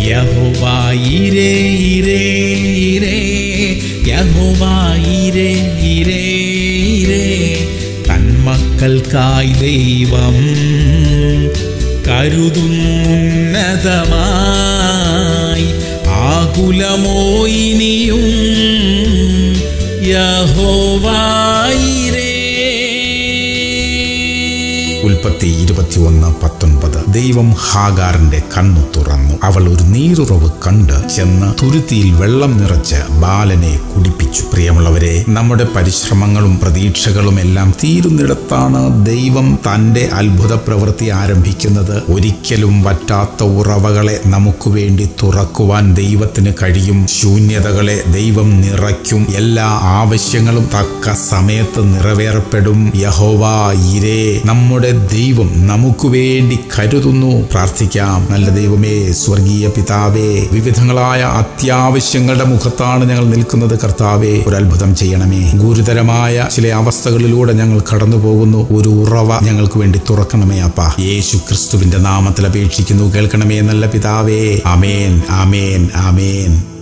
യഹോവായിരേ ഇരേ ഇരേ യഹോവായിരേ ഇരേ ഇരേ തന്മക്കൾക്കായി ദൈവം കരുതുന്നതമായി ആകുലമോ ഇനിയും യഹോവായിരേ ഉൽപ്പത്തി ഇരുപത്തിയൊന്ന് പത്തൊൻപത് ദൈവം ഹാഗാറിന്റെ കണ്ണു തുറന്നു അവൾ ഒരു നീരുറവ് കണ്ട് ചെന്ന് തുരുത്തിയിൽ വെള്ളം നിറച്ച് ബാലനെ കുടിപ്പിച്ചു പ്രിയമുള്ളവരെ നമ്മുടെ പരിശ്രമങ്ങളും പ്രതീക്ഷകളും എല്ലാം തീരുന്നിടത്താണ് ദൈവം തന്റെ അത്ഭുത പ്രവൃത്തി ആരംഭിക്കുന്നത് ഒരിക്കലും വറ്റാത്ത ഉറവകളെ നമുക്ക് വേണ്ടി തുറക്കുവാൻ ദൈവത്തിന് കഴിയും ശൂന്യതകളെ ദൈവം നിറയ്ക്കും എല്ലാ ആവശ്യങ്ങളും തക്ക സമയത്ത് നിറവേറപ്പെടും യഹോവ ഇരേ നമ്മുടെ ദൈവം നമുക്ക് വേണ്ടി കരുതുന്നു പ്രാർത്ഥിക്കാം നല്ല ദൈവമേ സ്വർഗീയ പിതാവേ വിവിധങ്ങളായ അത്യാവശ്യങ്ങളുടെ മുഖത്താണ് ഞങ്ങൾ നിൽക്കുന്നത് കർത്താവേ ഒരു അത്ഭുതം ചെയ്യണമേ ഗുരുതരമായ ചില അവസ്ഥകളിലൂടെ ഞങ്ങൾ കടന്നു പോകുന്നു ഒരു ഉറവ ഞങ്ങൾക്ക് വേണ്ടി തുറക്കണമേ അപ്പ യേശു ക്രിസ്തുവിന്റെ നാമത്തിൽ അപേക്ഷിക്കുന്നു കേൾക്കണമേ നല്ല പിതാവേ അമേൻ അമേൻ അമേൻ